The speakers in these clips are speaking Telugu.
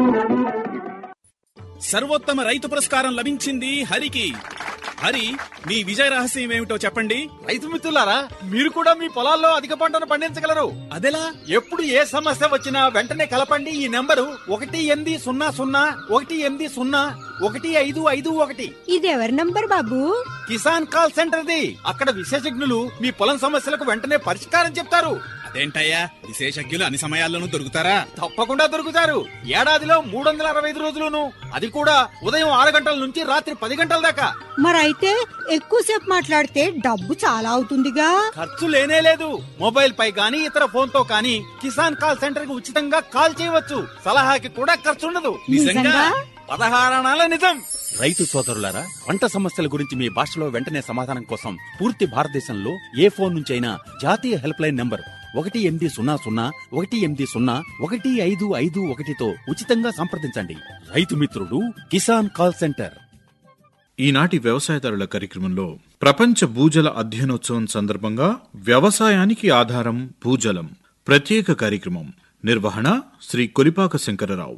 సర్వోత్తమ రైతు పురస్కారం లభించింది హరికి హరి మీ విజయ రహస్యం ఏమిటో చెప్పండి రైతు మిత్రులారా మీరు కూడా మీ పొలాల్లో అధిక పంటను పండించగలరు అదెలా ఎప్పుడు ఏ సమస్య వచ్చినా వెంటనే కలపండి ఈ నెంబరు ఒకటి ఎనిమిది సున్నా సున్నా ఒకటి ఎనిమిది సున్నా ఒకటి ఐదు ఐదు ఒకటి ఇది ఎవరి నంబర్ బాబు కిసాన్ కాల్ సెంటర్ది అక్కడ విశేషజ్ఞులు మీ పొలం సమస్యలకు వెంటనే పరిష్కారం చెప్తారు అదేంటయ్యా విశేషజ్ఞులు అన్ని సమయాల్లోనూ దొరుకుతారా తప్పకుండా దొరుకుతారు ఏడాదిలో మూడు వందల అరవై ఐదు రోజులును అది కూడా ఉదయం ఆరు గంటల నుంచి రాత్రి పది గంటల దాకా మరైతే ఎక్కువసేపు మాట్లాడితే డబ్బు చాలా అవుతుందిగా ఖర్చు లేనే లేదు మొబైల్ పై గానీ ఇతర ఫోన్ తో కానీ కిసాన్ కాల్ సెంటర్ కి ఉచితంగా కాల్ చేయవచ్చు సలహాకి కూడా ఖర్చు ఉండదు నిజంగా? పదహారణాల నిజం రైతు సోదరులారా పంట సమస్యల గురించి మీ భాషలో వెంటనే సమాధానం కోసం పూర్తి భారతదేశంలో ఏ ఫోన్ నుంచి అయినా జాతీయ హెల్ప్ లైన్ నంబర్ ఒకటి ఎనిమిది సున్నా సున్నా ఒకటి ఎనిమిది సున్నా ఒకటి ఐదు ఐదు ఒకటితో ఉచితంగా సంప్రదించండి రైతు మిత్రుడు కిసాన్ కాల్ సెంటర్ ఈనాటి వ్యవసాయదారుల కార్యక్రమంలో ప్రపంచ భూజల అధ్యయనోత్సవం సందర్భంగా వ్యవసాయానికి ఆధారం భూజలం ప్రత్యేక కార్యక్రమం నిర్వహణ శ్రీ కొలిపాక శంకరరావు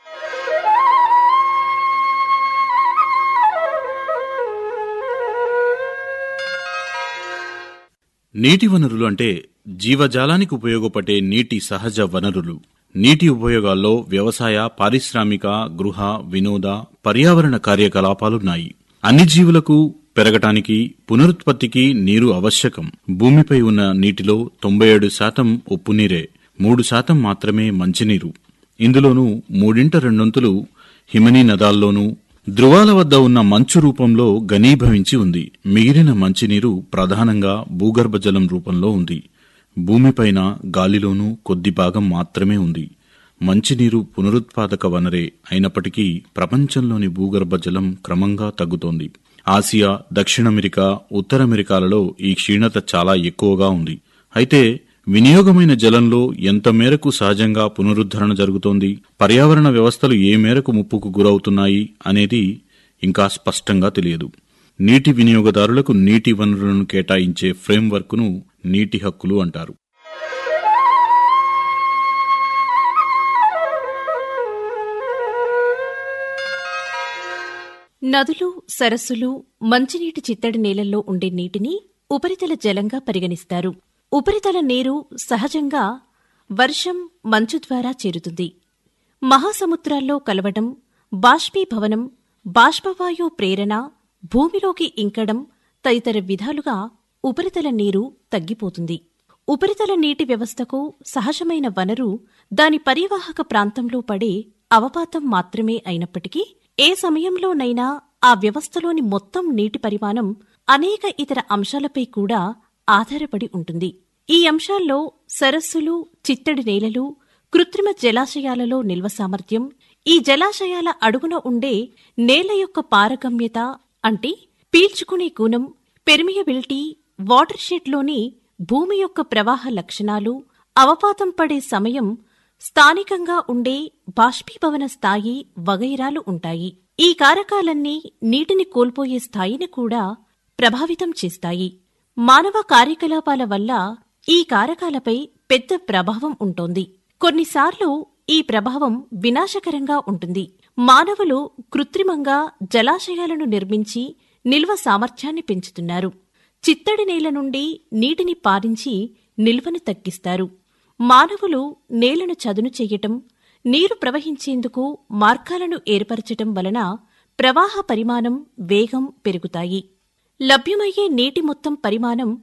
నీటి వనరులు అంటే జీవజాలానికి ఉపయోగపడే నీటి సహజ వనరులు నీటి ఉపయోగాల్లో వ్యవసాయ పారిశ్రామిక గృహ వినోద పర్యావరణ కార్యకలాపాలున్నాయి అన్ని జీవులకు పెరగటానికి పునరుత్పత్తికి నీరు ఆవశ్యకం భూమిపై ఉన్న నీటిలో తొంభై ఏడు శాతం ఉప్పు నీరే మూడు శాతం మాత్రమే మంచినీరు ఇందులోనూ మూడింట రెండొంతులు హిమనీ నదాల్లోనూ ధృవాల వద్ద ఉన్న మంచు రూపంలో ఘనీభవించి ఉంది మిగిలిన మంచినీరు ప్రధానంగా భూగర్భ జలం రూపంలో ఉంది భూమిపైన గాలిలోనూ కొద్ది భాగం మాత్రమే ఉంది మంచినీరు పునరుత్పాదక వనరే అయినప్పటికీ ప్రపంచంలోని భూగర్భ జలం క్రమంగా తగ్గుతోంది ఆసియా దక్షిణ అమెరికా ఉత్తర అమెరికాలలో ఈ క్షీణత చాలా ఎక్కువగా ఉంది అయితే వినియోగమైన జలంలో ఎంత మేరకు సహజంగా పునరుద్ధరణ జరుగుతోంది పర్యావరణ వ్యవస్థలు ఏ మేరకు ముప్పుకు గురవుతున్నాయి అనేది ఇంకా స్పష్టంగా తెలియదు నీటి వినియోగదారులకు నీటి వనరులను కేటాయించే ఫ్రేమ్వర్క్ను నీటి హక్కులు అంటారు నదులు సరస్సులు మంచినీటి చిత్తడి నేలల్లో ఉండే నీటిని ఉపరితల జలంగా పరిగణిస్తారు ఉపరితల నీరు సహజంగా వర్షం మంచు ద్వారా చేరుతుంది మహాసముద్రాల్లో కలవడం బాష్పీభవనం బాష్పవాయు ప్రేరణ భూమిలోకి ఇంకడం తదితర విధాలుగా ఉపరితల నీరు తగ్గిపోతుంది ఉపరితల నీటి వ్యవస్థకు సహజమైన వనరు దాని పరివాహక ప్రాంతంలో పడే అవపాతం మాత్రమే అయినప్పటికీ ఏ సమయంలోనైనా ఆ వ్యవస్థలోని మొత్తం నీటి పరిమాణం అనేక ఇతర అంశాలపై కూడా ఆధారపడి ఉంటుంది ఈ అంశాల్లో సరస్సులు చిత్తడి నేలలు కృత్రిమ జలాశయాలలో నిల్వ సామర్థ్యం ఈ జలాశయాల అడుగున ఉండే నేల యొక్క పారగమ్యత అంటే పీల్చుకునే గుణం పెర్మియబిలిటీ వాటర్ షెడ్లోని భూమి యొక్క ప్రవాహ లక్షణాలు అవపాతం పడే సమయం స్థానికంగా ఉండే బాష్పీభవన స్థాయి వగైరాలు ఉంటాయి ఈ కారకాలన్నీ నీటిని కోల్పోయే స్థాయిని కూడా ప్రభావితం చేస్తాయి మానవ కార్యకలాపాల వల్ల ఈ కారకాలపై పెద్ద ప్రభావం ఉంటోంది కొన్నిసార్లు ఈ ప్రభావం వినాశకరంగా ఉంటుంది మానవులు కృత్రిమంగా జలాశయాలను నిర్మించి నిల్వ సామర్థ్యాన్ని పెంచుతున్నారు చిత్తడి నేల నుండి నీటిని పారించి నిల్వను తగ్గిస్తారు మానవులు నేలను చదును చెయ్యటం నీరు ప్రవహించేందుకు మార్గాలను ఏర్పరచటం వలన ప్రవాహ పరిమాణం వేగం పెరుగుతాయి లభ్యమయ్యే నీటి మొత్తం పరిమాణం